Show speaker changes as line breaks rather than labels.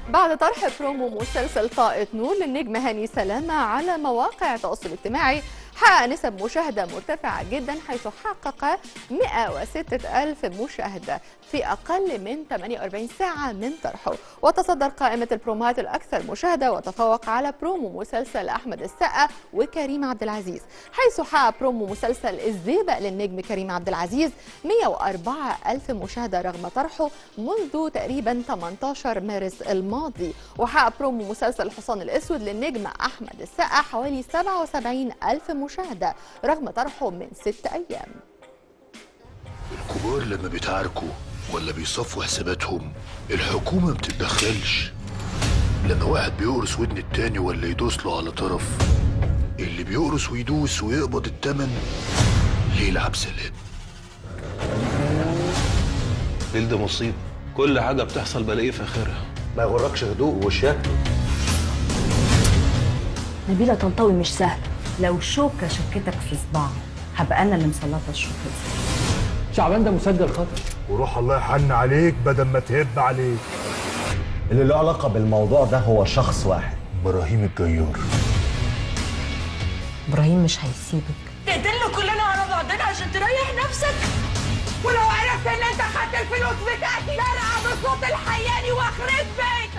بعد طرح برومو مسلسل طائة نور للنجم هاني سلامة على مواقع التواصل الاجتماعي حقق نسب مشاهدة مرتفعة جدا حيث حقق 106 ألف مشاهدة في أقل من 48 ساعة من طرحه وتصدر قائمة البرومات الأكثر مشاهدة وتفوق على برومو مسلسل أحمد السقا وكريم عبد العزيز حيث حقق برومو مسلسل الزيبق للنجم كريم عبد العزيز 104 ألف مشاهدة رغم طرحه منذ تقريبا 18 مارس الماضي وحقق برومو مسلسل الحصان الأسود للنجم أحمد السقا حوالي 77 ألف مشاهدة رغم طرحه من ست أيام
الكبار لما بيتعاركوا ولا بيصفوا حساباتهم الحكومة ما بتتدخلش لما واحد بيقرص ودن التاني ولا يدوس له على طرف اللي بيقرص ويدوس ويقبض التمن يلعب سلام
الليل ده مصيبة كل حاجة بتحصل بلاقيه في آخرها
ما يغركش هدوء وشياكته
نبيلة طنطاوي مش سهل لو شوكة شكتك في صباعي هبقى أنا اللي مسلطة الشوكة دي
شعبان ده مسجل خطر
وروح الله يحن عليك بدل ما تهب عليك
اللي له علاقة بالموضوع ده هو شخص واحد
براهيم الجيار
إبراهيم مش هيسيبك
تقتلنا كلنا على بعضنا عشان تريح نفسك ولو عرفت ان انت خدت الفلوس بتاعتي سرقه بصوت الحياني واخرب بيت